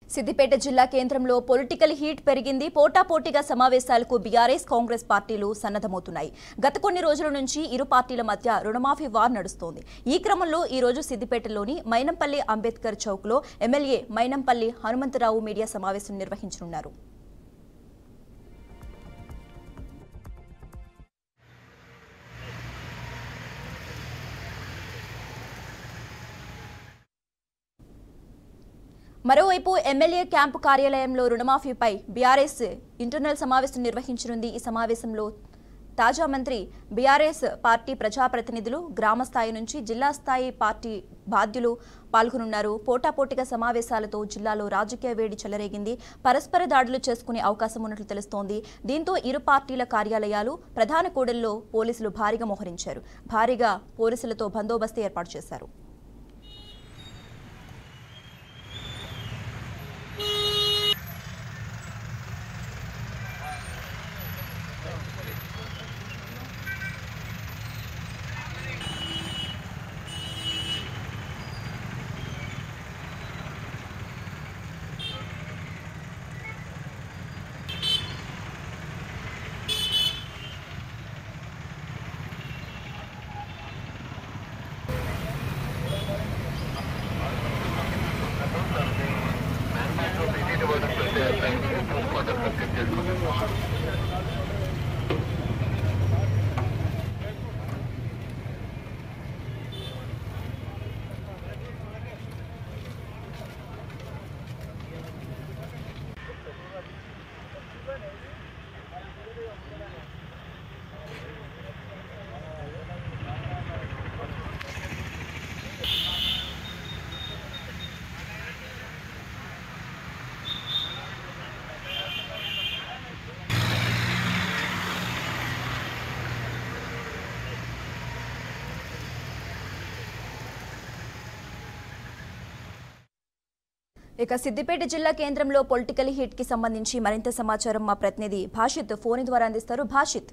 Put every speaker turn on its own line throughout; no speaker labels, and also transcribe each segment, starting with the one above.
సిద్దిపేట జిల్లా కేంద్రంలో political heat పెరిగింది పోటాపోటీగా సమావేశాలకు బీఆర్ఎస్ కాంగ్రెస్ పార్టీలు సన్నద్ధమవుతున్నాయి గత కొన్ని రోజుల నుంచి ఇరు పార్టీల మధ్య రుణమాఫీ వార్ నడుస్తోంది ఈ క్రమంలో ఈ రోజు సిద్దిపేటలోని మైనంపల్లి అంబేద్కర్ చౌక్లో ఎమ్మెల్యే మైనంపల్లి హనుమంతరావు మీడియా సమావేశం నిర్వహించనున్నారు మరోవైపు ఎమ్మెల్యే క్యాంపు కార్యాలయంలో రుణమాఫీపై బీఆర్ఎస్ ఇంటర్నల్ సమావేశం నిర్వహించనుంది ఈ సమావేశంలో తాజా మంత్రి బీఆర్ఎస్ పార్టీ ప్రజాప్రతినిధులు గ్రామ స్థాయి నుంచి జిల్లా స్థాయి పార్టీ బాధ్యులు పాల్గొనున్నారు పోటాపోటీగా సమావేశాలతో జిల్లాలో రాజకీయ వేడి చెలరేగింది పరస్పర దాడులు చేసుకునే అవకాశం ఉన్నట్లు తెలుస్తోంది దీంతో ఇరు పార్టీల కార్యాలయాలు ప్రధాన కూడల్లో పోలీసులు భారీగా మోహరించారు భారీగా పోలీసులతో బందోబస్తు ఏర్పాటు చేశారు ఇక సిద్దిపేట జిల్లా కేంద్రంలో పొలిటికల్ హిట్ కి సంబంధించి మరింత సమాచారం మా ప్రతినిధి భాషిత్ ఫోన్ ద్వారా అందిస్తారు భాషిత్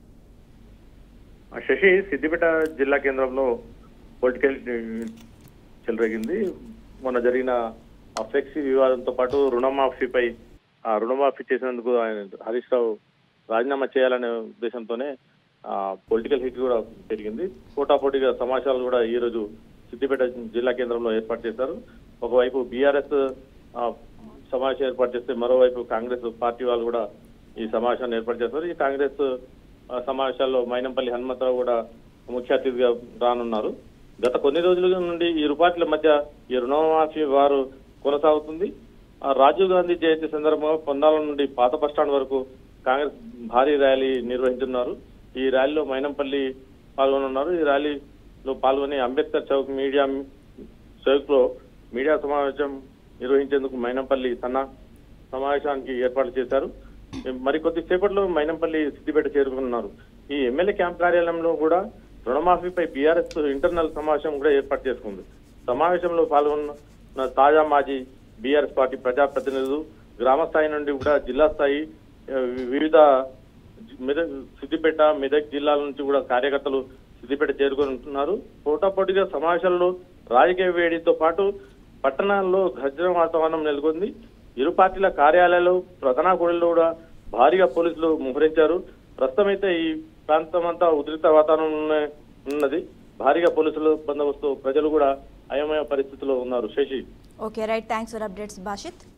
ఆ శశి సిద్దిపేట జిల్లా కేంద్రంలో పొలిటికల్ చెలరేగింది మొన్న జరిగిన ఆ ఫ్లెక్సీ వివాదంతో పాటు రుణమాఫీపై ఆ రుణమాఫీ చేసినందుకు ఆయన హరీష్ రావు రాజీనామా చేయాలనే ఉద్దేశంతోనే ఆ పొలిటికల్ హిట్ కూడా పెరిగింది పోటాపోటీగా సమావేశాలు కూడా ఈ రోజు సిద్దిపేట జిల్లా కేంద్రంలో ఏర్పాటు చేశారు ఒకవైపు బీఆర్ఎస్ సమావేశం ఏర్పాటు చేస్తే మరోవైపు కాంగ్రెస్ పార్టీ వాళ్ళు కూడా ఈ సమావేశాన్ని ఏర్పాటు చేస్తారు ఈ కాంగ్రెస్ ఆ, సమావేశాల్లో మైనంపల్లి హనుమంతరావు కూడా ముఖ్య అతిథిగా రానున్నారు గత కొన్ని రోజుల నుండి ఈ పార్టీల మధ్య ఈ రుణమాఫీ వారు కొనసాగుతుంది ఆ, రాజీవ్ గాంధీ జయంతి సందర్భంగా పొందాల నుండి పాత బస్టాండ్ వరకు కాంగ్రెస్ భారీ ర్యాలీ నిర్వహించున్నారు ఈ ర్యాలీలో మైనంపల్లి పాల్గొనున్నారు ఈ ర్యాలీలో పాల్గొని అంబేద్కర్ చౌక్ మీడియా చౌక్ లో మీడియా సమావేశం నిర్వహించేందుకు మైనంపల్లి సన్న సమావేశానికి ఏర్పాటు చేశారు మరికొద్ది సేపట్లో మైనంపల్లి సిద్దిపేట చేరుకున్నారు ఈ ఎమ్మెల్యే క్యాంప్ కార్యాలయంలో కూడా రుణమాఫీపై బీఆర్ఎస్ ఇంటర్నల్ సమావేశం కూడా ఏర్పాటు చేసుకుంది సమావేశంలో పాల్గొన్న తాజా మాజీ బీఆర్ఎస్ పార్టీ ప్రజాప్రతినిధులు గ్రామ స్థాయి నుండి కూడా జిల్లా స్థాయి ఆ, వివిధ మెదక్ సిద్దిపేట మెదక్ జిల్లాల నుంచి కూడా కార్యకర్తలు సిద్దిపేట చేరుకుంటున్నారు పోటాపోటీగా సమావేశాల్లో రాజకీయ వేడితో పాటు పట్టణాల్లో గర్జన వాతావరణం నెలకొంది ఇరు పార్టీల కార్యాలయాలు ప్రధాన గుడిలో కూడా భారీగా పోలీసులు ముహరించారు ప్రస్తుతం అయితే ఈ ప్రాంతం అంతా ఉద్రిక్త వాతావరణంలోనే ఉన్నది భారీగా పోలీసులు బందోబస్తు ప్రజలు కూడా అయోమయ పరిస్థితిలో ఉన్నారు Sasi
okay right thanks for updates భాషిత్